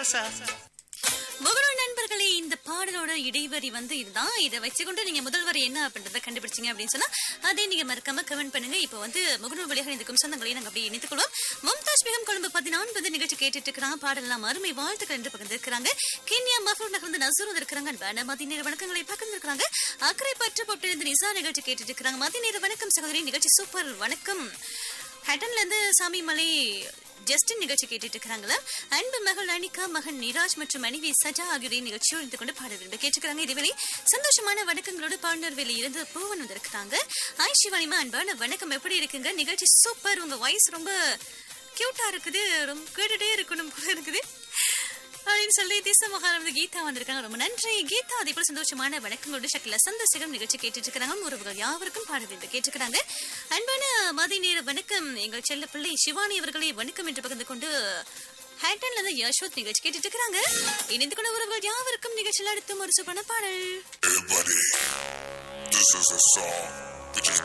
ராசா முகநூல் நண்பர்களே இந்த பாடலோட இடைவரி வந்து இதுதான் இதை வச்சுக்கொண்டு நீங்க முதல் வரி என்ன அப்படின்றத கண்டுபிடிச்சீங்க அப்படின்னு சொன்னா அதை நீங்க மறக்காம கமெண்ட் பண்ணுங்க இப்போ வந்து முகநூல் வழியாக இருக்கும் சொந்தங்களையும் நாங்க அப்படியே இணைத்துக் கொள்வோம் மும்தாஜ் பேகம் கொழும்பு பதினான்கு நிகழ்ச்சி கேட்டுட்டு இருக்கிறாங்க பாடலாம் அருமை வாழ்த்துக்கள் என்று பகிர்ந்திருக்கிறாங்க கென்யா மஃபூர் நகர்ந்து நசூர் இருக்கிறாங்க அன்பான மதிய நேர வணக்கங்களை பகிர்ந்திருக்கிறாங்க அக்கறை பற்று போட்டிருந்து நிசா நிகழ்ச்சி கேட்டுட்டு இருக்கிறாங்க மதிய நேர வணக்கம் சகோதரி நிகழ்ச்சி சூப்பர் வணக்கம் ஹட்டன்ல இருந்து சாமி மலை ஜஸ்டின் நிகழ்ச்சி கேட்டுட்டு இருக்கிறாங்களா அன்பு மகள் அனிகா மகன் நிராஜ் மற்றும் மனைவி சஜா ஆகியோரை நிகழ்ச்சியோடு இருந்து கொண்டு பாட விரும்ப கேட்டுக்கிறாங்க இதுவரை சந்தோஷமான வணக்கங்களோடு பாண்டர்வேலி இருந்து பூவன் வந்திருக்கிறாங்க ஆய் சிவானிமா அன்பான வணக்கம் எப்படி இருக்குங்க நிகழ்ச்சி சூப்பர் உங்க வாய்ஸ் ரொம்ப கியூட்டா இருக்குது ரொம்ப கேட்டுட்டே இருக்கணும் போல இருக்குது அப்படின்னு சொல்லி தேச மகாராணி கீதா வந்திருக்காங்க ரொம்ப நன்றி கீதா அதே போல சந்தோஷமான வணக்கங்களோட சக்கல சந்தோஷம் நிகழ்ச்சி கேட்டுட்டு இருக்கிறாங்க உறவுகள் யாவருக்கும் பாட வேண்டும் கேட்டுக்கிறாங்க அன்பான மதிய நேர வணக்கம் எங்கள் செல்ல பிள்ளை சிவானி அவர்களை வணக்கம் என்று பகிர்ந்து கொண்டு ஹேட்டன்ல இருந்து யசோத் நிகழ்ச்சி கேட்டுட்டு இருக்கிறாங்க இணைந்து கொண்ட உறவுகள் யாவருக்கும் நிகழ்ச்சியில் அடுத்தும் ஒரு சுபன பாடல் Everybody, this is a song which is